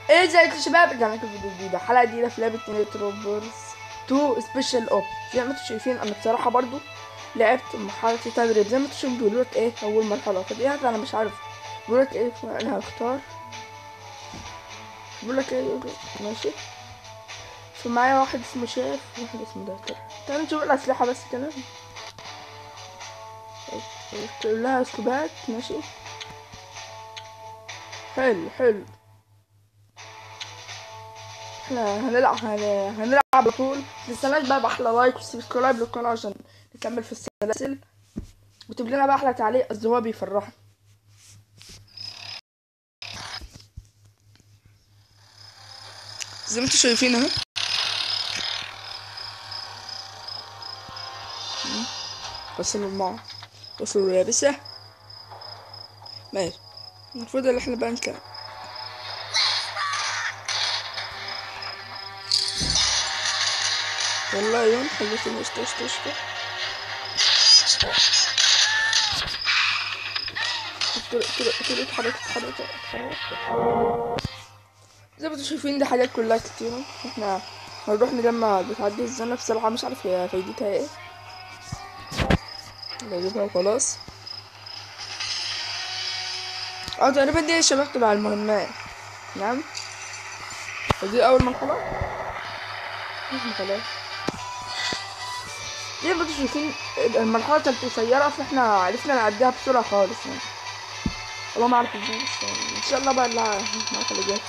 ايه ازيكم يا شباب رجعنا لكم فيديو جديد حلقه جديده في لعبه نيتروبرز 2 سبيشال اوب زي ما انتم شايفين انا بصراحه برضو لعبت مرحله التدريب زي ما انتم شايفين بيقولوا لك ايه اول مرحله طب ايه انا مش عارف بيقول لك ايه انا هختار بيقول لك ايه ماشي فمعايا واحد اسمه شاف وواحد اسمه ده طب تعالوا نشوف الاسلحه بس كده لها اسلوبات ماشي حلو حلو احنا هنلعب هن- هنلعب على طول متنسناش بقى بأحلى لايك وسبسكرايب للقناة عشان نكمل في السلاسل وتجيب لنا بقى أحلى تعليق قصدي هو بيفرحنا زي ما انتوا شايفين اهو وصلوا الماء وصلوا اليابسة ماشي المفروض ان احنا بقى نكمل والله يوم خليتني اشتى اشتى اشتى طلع طلع طلع اتحرك اتحرك اتحرك زي ما انتوا شايفين دي حاجات كلها كتيرة احنا هنروح نجمع بتعدي الزنة بصراحة مش عارف هي فايدتها ايه نجيبها وخلاص اه تقريبا دي شبكت مع المهمات نعم ودي أول مرحلة مش خلاص زي ما انتوا شايفين المرحلة كانت قصيرة فاحنا عرفنا نعديها بسرعة خالص يعني والله ما اعرف ازاي بس يعني ان شاء الله بقى لا المرحلة اللي جاية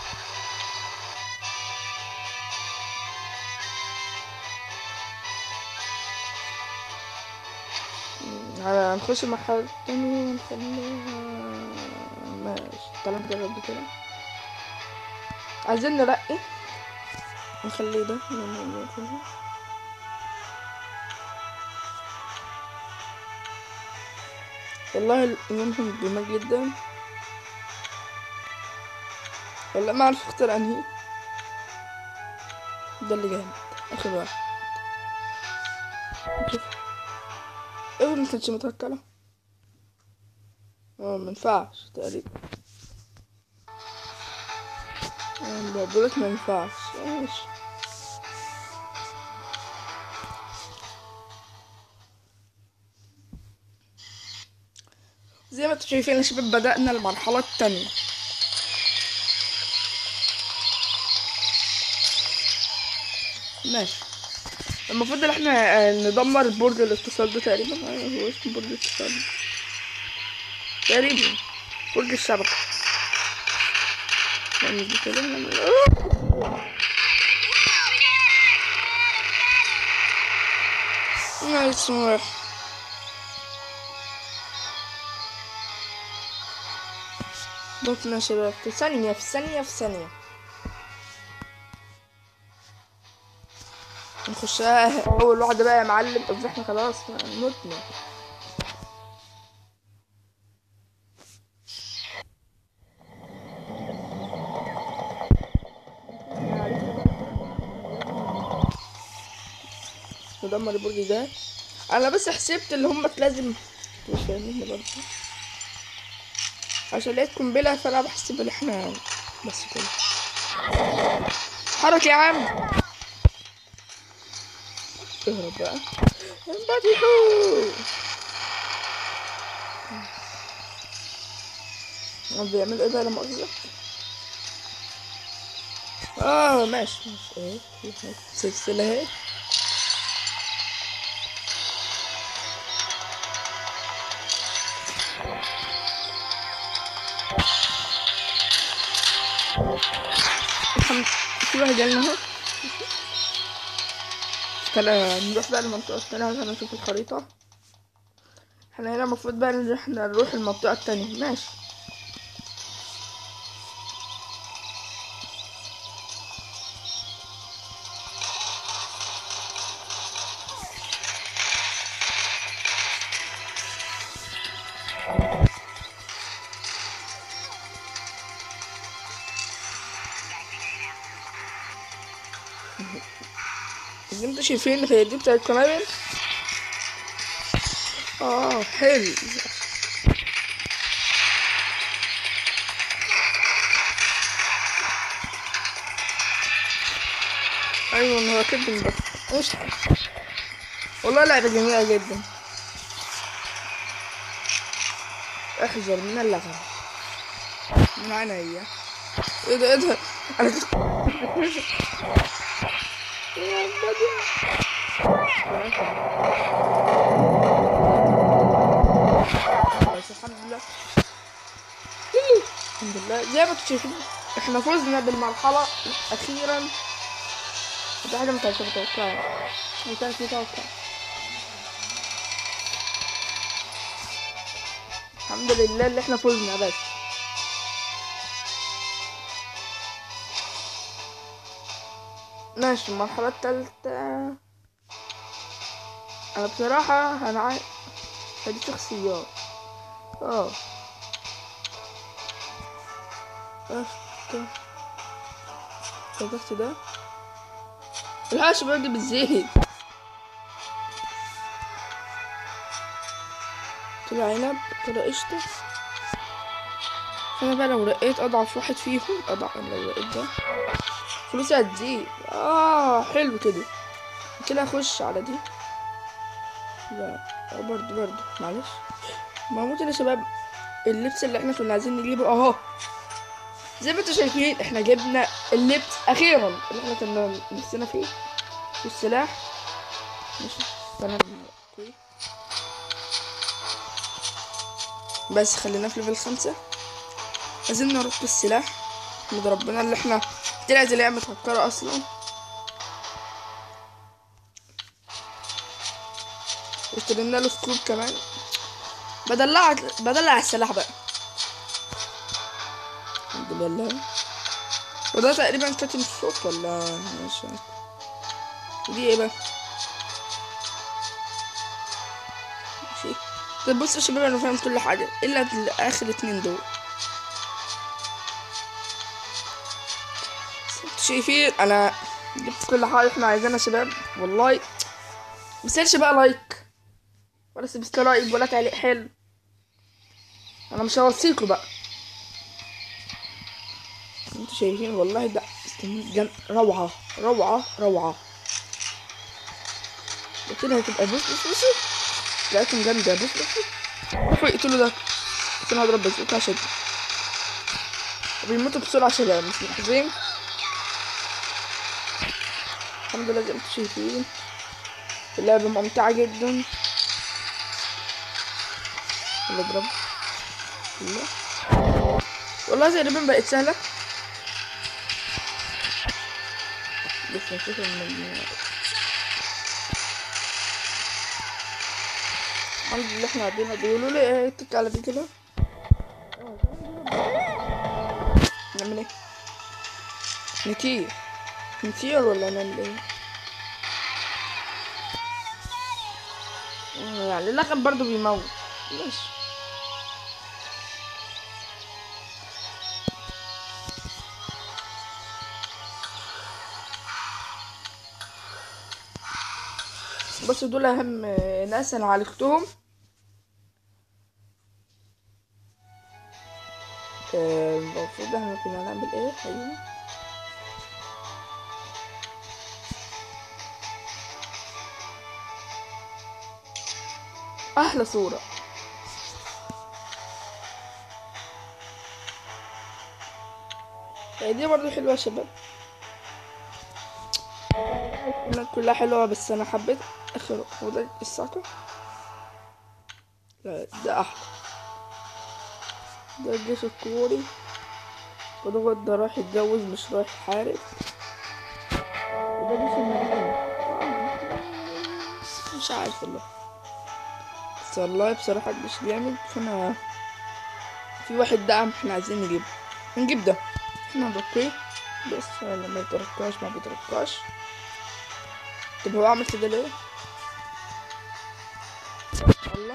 م- هنخش المرحلة التانية ونخليها ماشي تعالى نجرب كده عايزين نرقي نخليه ده والله لونهم جمال جدا والله ما اعرف اختار انهي ده اللي جامد اخر واحد نشوف ايه ما كانتش متوكلة اه منفعش تقريبا اه بقولك منفعش ماشي زي ما انتم شايفين يا شباب بدأنا المرحلة التانية ماشي المفروض ان احنا آه، ندمر برج الاتصال ده تقريبا ايوه هو اسمه برج الاتصال تقريبا برج الشبكة نعمل دي كده نعمل آه. نايس واحد ضفنا يا شباب في ثانية في ثانية في ثانية نخشها أول واحدة بقى يا معلم قصدي احنا خلاص متنا ندمر البرج ده انا بس حسبت اللي هم لازم مش فاهمين برضه عشان لقيت قنبلة فانا بحسب ان احنا بس كده حرك يا عم اهرب بقى بديحو بيعمل ايه بقى لما مؤاخذة اه ماشي ماشي ايه في سلسلة اهي الحمد في واحد جالنا اهو كده نروح بقى المنطقة التانية عشان نشوف الخريطة احنا هنا المفروض بقى ان احنا نروح المنطقة التانية ماشي اللي انتوا شايفين هي دي بتاعت قنابل اه حلو هو كده بس مش والله لعبة جميلة جدا احذر من اللغم من عينيا ايه ده ايه ده انا كنت يا بدر. بس الحمد لله الحمد لله زي ما انتم شايفين احنا فزنا بالمرحلة اخيرا دي حاجة ما كانتش متوقعة ما كانت متوقعة الحمد لله اللي احنا فزنا بس ماشي المرحلة التالتة انا بصراحة انا عايز هدي شخصيات اه قشطة صدقت ده الحاش باجي بالزيت طلع عنب طلع قشطة فانا بقى لو رقيت اضعف واحد فيهم اضعف لو رقيت ده فلوسي هتزيد اه حلو كده كده اخش على دي لا آه، برضو برضو معلش موجود يا شباب اللبس اللي احنا كنا عايزين نجيبه اهو زي ما انتوا شايفين احنا جبنا اللبس اخيرا اللي احنا كنا نفسنا فيه والسلاح ماشي تمام اوكي بس خلينا في ليفل خمسة عايزين نروح بالسلاح نحمد ربنا اللي احنا طلعت اللعبة متهكرة اصلا واشترينا له سكوب كمان بدلع بدلع السلاح بقى الحمد لله وده تقريبا كاتم الصوت ولا مش عارف. ودي ايه بقى ماشي طب بصوا يا شباب انا فاهم كل حاجه الا اخر اتنين دول انتوا شايفين انا جبت كل حاجه احنا عايزينها يا شباب والله متسالش بقى لايك ولا سبسكرايب ولا تعليق حلو انا مش هوصيكوا بقى انتوا شايفين والله ده استنى جن... روعة روعة روعة قلت لها هتبقى بص بص بص لقيتهم جامدة بص بص روحوا يقتلوا ده قلت لها هضرب بس عشان بيموتوا بسرعة عشان مش محظوظين الحمد لله زي ما انتوا شايفين اللعبة ممتعة جدا يلا اضرب يلا والله تقريبا بقت سهلة بس نشوف من الحمد لله احنا قاعدين بيقولوا لي ايه تك على دي كده نعمل ايه نطير نطير ولا نعمل ايه آه، يعني اللقب برضو بيموت ماشي بس دول اهم ناس انا عالجتهم آه، المفروض احنا كنا هنعمل ايه ايوه احلى صورة يعني دي برضو حلوة يا شباب كلها كلها حلوة بس أنا حبيت آخر وده الساعة لا ده أحلى ده الجيش الكوري وده هو ده رايح يتجوز مش رايح يحارب وده جيش المدينة مش عارف والله بس والله بصراحة الجيش جامد فأنا في واحد دعم احنا عايزين نجيبه نجيب ده احنا اوكي بس انا ما بيتركاش ما بيتركاش طب هو عمل كده ليه؟ والله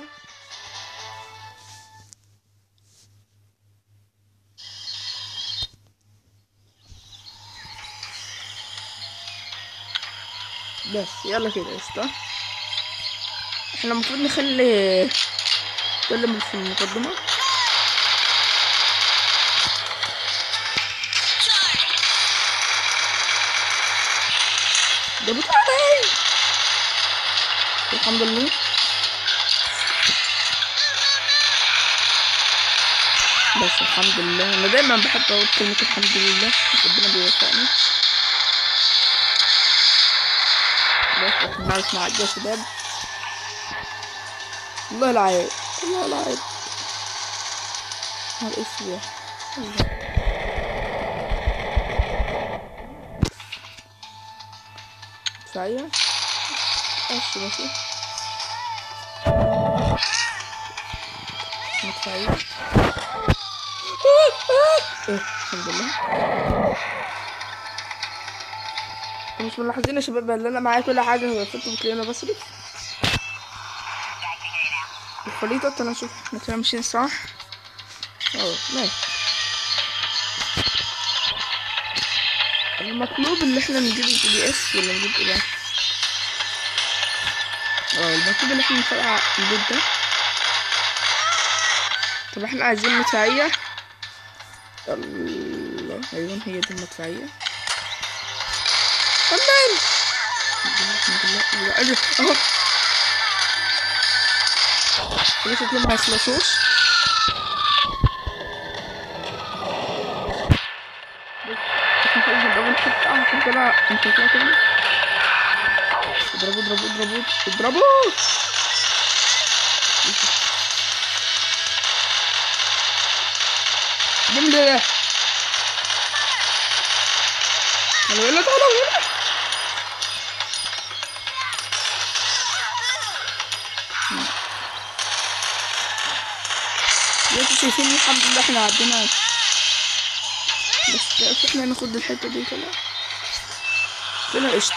بس يلا كده يا اسطى احنا المفروض نخلي نتكلم في المقدمة ده بتاعي الحمد لله بس الحمد لله انا دايما بحب اقول كلمة الحمد لله ربنا بيوفقني بس احنا نعرف مع يا شباب والله العيب والله العيب نهار اسود الله. دفاعية ماشي ماشي دفاعية ايه الحمد لله انتوا مش ملاحظين يا شباب ان انا معايا كل حاجة هو انتوا بتلاقيني بصرف الخريطة انا اشوف احنا كده ماشيين صح اه ماشي المطلوب اللي احنا نجيب الجي بي اس ولا نجيب ايه بقى اه المطلوب اللي احنا نفرقع البيت ده طب احنا عايزين مدفعية الله ايوه هي دي المدفعية كمان الحمد لله الحمد لله اجي اهو كده شكلهم ما يخلصوش احنا خلاص بنضرب حتة اه الحمد لله انت كده كده اضربوا اضربوا اضربوا اضربوا جنب ده تعالوا يلا تعالوا يلا انتوا شايفين الحمد لله احنا عدينا بس بس احنا ناخد الحتة دي كده كده قشطة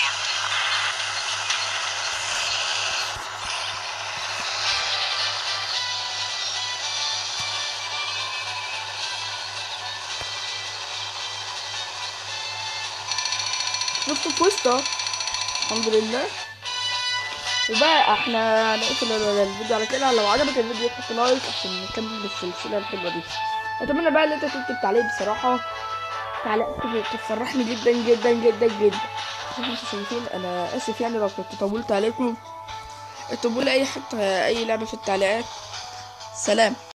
شفتوا في وسطها الحمد لله وبقى احنا هنقفل ال- الفيديو على كده لو عجبك الفيديو حط لايك عشان نكمل بالسلسلة الحلوة دي اتمنى بقى ان انت تكتب تعليق بصراحة تعليقات تفرحني جدا جدا جدا جدا زي ما انتوا شايفين انا اسف يعني لو كنت طولت عليكم اكتبوا لي اي حتى اي لعبة في التعليقات سلام